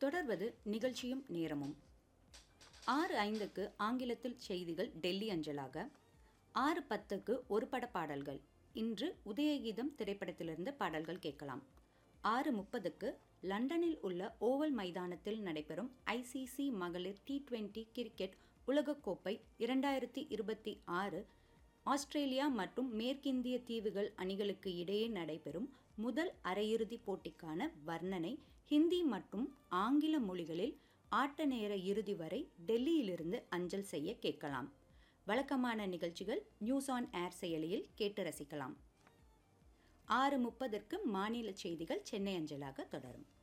தொடர்வது நிகழ்ச்சியும் நேரமும் ஆறு ஐந்துக்கு ஆங்கிலத்தில் செய்திகள் டெல்லி அஞ்சலாக ஆறு பத்துக்கு ஒரு பட பாடல்கள் இன்று உதயகீதம் திரைப்படத்திலிருந்து பாடல்கள் கேட்கலாம் ஆறு முப்பதுக்கு லண்டனில் உள்ள ஓவல் மைதானத்தில் நடைபெறும் ஐசிசி மகளிர் டி டுவெண்டி கிரிக்கெட் உலகக்கோப்பை இரண்டாயிரத்தி இருபத்தி ஆறு ஆஸ்திரேலியா மற்றும் மேற்கிந்திய தீவுகள் அணிகளுக்கு இடையே நடைபெறும் முதல் அரையிறுதிப் போட்டிக்கான வர்ணனை ஹிந்தி மற்றும் ஆங்கில மொழிகளில் ஆட்ட நேர இறுதி வரை டெல்லியிலிருந்து அஞ்சல் செய்ய கேட்கலாம் வழக்கமான நிகழ்ச்சிகள் நியூஸ் ஆன் ஏர் செயலியில் கேட்டு ரசிக்கலாம் ஆறு முப்பதற்கு மாநில செய்திகள் சென்னை அஞ்சலாக தொடரும்